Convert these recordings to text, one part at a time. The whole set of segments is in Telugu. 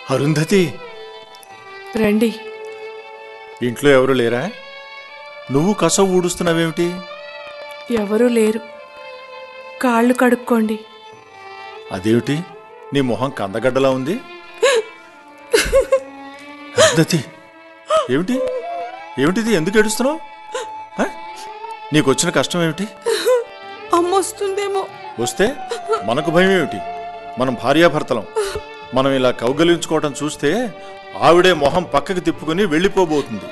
అరుంధతి రండి ఇంట్లో ఎవరు లేరా నువ్వు కస ఊడుస్తున్నావేమిటి ఎవరూ లేరు కాళ్ళు కడుక్కోండి అదేమిటి నీ మొహం కందగడ్డలా ఉంది అరుంధతి ఏమిటి ఏమిటిది ఎందుకు ఏడుస్తున్నావు ఆ? నీకు వచ్చిన కష్టం ఏమిటి అమ్మ వస్తుందేమో వస్తే మనకు భయం ఏమిటి మనం భార్యాభర్తలం మనం ఇలా కౌగలించుకోవటం చూస్తే ఆవిడే మొహం పక్కకి తిప్పుకొని వెళ్ళిపోబోతుంది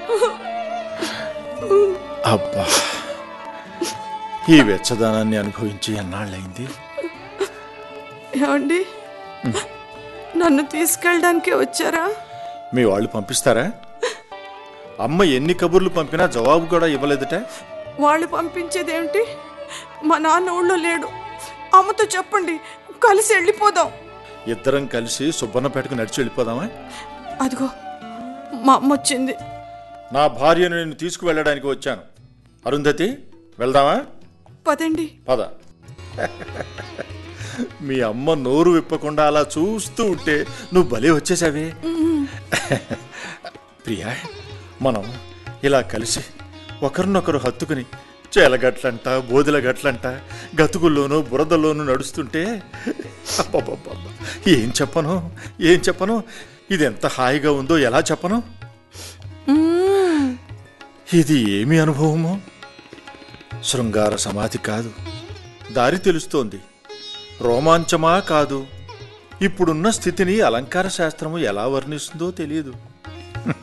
అబ్బా ఈ వెచ్చదనాన్ని అనుభవించి ఎన్నాళ్ళయింది ఏమండి నన్ను తీసుకెళ్ళడానికి వచ్చారా మీ వాళ్ళు పంపిస్తారా అమ్మ ఎన్ని కబుర్లు పంపినా జవాబు కూడా ఇవ్వలేదట వాళ్ళు పంపించేదేమిటి మా నాన్న ఊళ్ళో లేడు అమ్మతో చెప్పండి కలిసి వెళ్ళిపోదాం ఇద్దరం కలిసి సుబ్బన్నపేటకు నడిచి వెళ్ళిపోదామా అదిగో మా అమ్మ వచ్చింది నా భార్యను నేను తీసుకువెళ్ళడానికి వచ్చాను అరుంధతి వెళ్దామా పదండి పద మీ అమ్మ నోరు విప్పకుండా అలా చూస్తూ ఉంటే నువ్వు భలే వచ్చేసావే ప్రియా మనం ఇలా కలిసి ఒకరినొకరు హత్తుకుని చేలగట్లంట బోధుల గట్లంట గతుకుల్లోనూ బురదలోనూ నడుస్తుంటే అబ్బబ్బబ్బబ్బ, ఏం చెప్పను ఏం చెప్పను ఇది ఎంత హాయిగా ఉందో ఎలా చెప్పను మ్మ్. ఇది ఏమి అనుభవమో శృంగార సమాధి కాదు దారి తెలుస్తోంది రోమాంచమా కాదు ఇప్పుడున్న స్థితిని అలంకార శాస్త్రము ఎలా వర్ణిస్తుందో తెలియదు